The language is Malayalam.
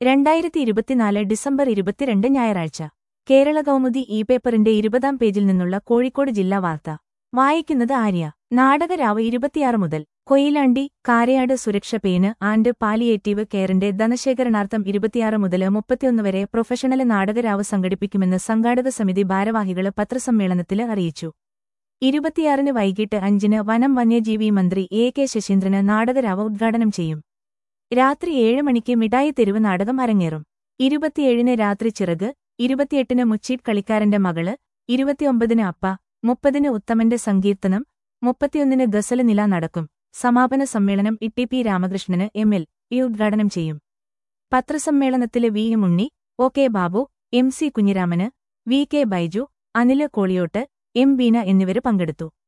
രണ്ടായിരത്തി ഇരുപത്തിനാല് ഡിസംബർ ഇരുപത്തിരണ്ട് ഞായറാഴ്ച കേരള കൗമുദി ഇ പേപ്പറിന്റെ ഇരുപതാം പേജിൽ നിന്നുള്ള കോഴിക്കോട് ജില്ലാ വാർത്ത വായിക്കുന്നത് ആര്യ നാടകരാവ് ഇരുപത്തിയാറ് മുതൽ കൊയിലാണ്ടി കാരയാട് സുരക്ഷ പേന് ആൻഡ് പാലിയേറ്റീവ് കെയറിന്റെ ധനശേഖരണാർത്ഥം ഇരുപത്തിയാറ് മുതൽ മുപ്പത്തിയൊന്ന് വരെ പ്രൊഫഷണൽ നാടകരാവ് സംഘടിപ്പിക്കുമെന്ന് സംഘാടക സമിതി ഭാരവാഹികള് പത്രസമ്മേളനത്തില് അറിയിച്ചു ഇരുപത്തിയാറിന് വൈകിട്ട് അഞ്ചിന് വനം വന്യജീവി മന്ത്രി എ കെ ശശീന്ദ്രന് നാടകരാവ് ഉദ്ഘാടനം ചെയ്യും രാത്രി ഏഴ് മണിക്ക് മിഠായി തെരുവ് നാടകം അരങ്ങേറും ഇരുപത്തിയേഴിന് രാത്രി ചിറക് ഇരുപത്തിയെട്ടിന് മുച്ചീട്ട് കളിക്കാരന്റെ മകള് ഇരുപത്തിയൊമ്പതിന് അപ്പ മുപ്പതിന് ഉത്തമന്റെ സങ്കീർത്തനം മുപ്പത്തിയൊന്നിന് ഗസല് നില നടക്കും സമാപന സമ്മേളനം E P Ramakrishnan M L A ഉദ്ഘാടനം ചെയ്യും പത്രസമ്മേളനത്തില് V M Unni O K Babu M C Kunhiraman V K Baiju Anil Koliyot M Beena എന്നിവര് പങ്കെടുത്തു